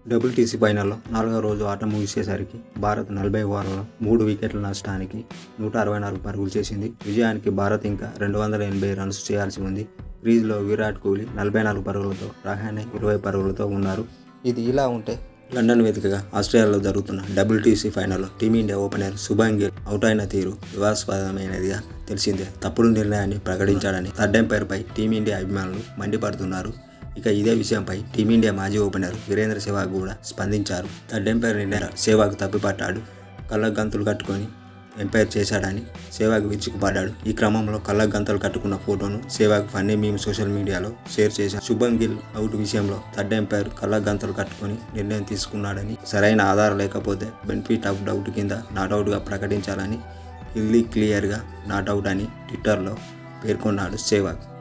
WTC ఫైనల్లో నాలుగో రోజు ఆట ముగిసేసరికి భారత్ నలభై ఓవర్లలో మూడు వికెట్ల నష్టానికి నూట అరవై నాలుగు పరుగులు చేసింది విజయానికి భారత్ ఇంకా రెండు వందల ఎనభై రన్స్ చేయాల్సి ఉంది క్రీజ్లో విరాట్ కోహ్లీ నలభై నాలుగు పరుగులతో రహానే ఇరవై పరుగులతో ఉన్నారు ఇది ఇలా ఉంటే లండన్ వేదికగా ఆస్ట్రేలియాలో జరుగుతున్న డబ్ల్యూటీసీ ఫైనల్లో టీమిండియా ఓపెనర్ శుభాంగ్ గిల్ అవుట్ అయిన తీరు వివాదాస్పదమైనదిగా తెలిసిందే తప్పుడు నిర్ణయాన్ని ప్రకటించాడని థర్డ్ ఎంపైర్పై టీమిండియా అభిమానులు మండిపడుతున్నారు ఇక ఇదే విషయంపై టీమిండియా మాజీ ఓపెనర్ వీరేంద్ర సెహ్వాగ్ కూడా స్పందించారు థర్డ్ ఎంపైర్ నిర్ణయం సెహ్వాగ్ తప్పిపట్టాడు కళ్ళ గంతులు కట్టుకొని ఎంపైర్ చేశాడని సేవాగ్ విరుచుకుపడ్డాడు ఈ క్రమంలో కళ్ళ గంతలు కట్టుకున్న ఫోటోను సేవాగ్ ఫన్నీ మేము సోషల్ మీడియాలో షేర్ చేశారు శుభం గిల్ అవుట్ విషయంలో థర్డ్ ఎంపైర్ కళ్ళ గంతలు కట్టుకొని నిర్ణయం తీసుకున్నాడని సరైన ఆధారం లేకపోతే బెనిఫిట్ ఆఫ్ డౌట్ కింద నాట్అవుట్గా ప్రకటించాలని హిల్లీ క్లియర్గా నాట్అవుట్ అని ట్విట్టర్లో పేర్కొన్నాడు సేవాగ్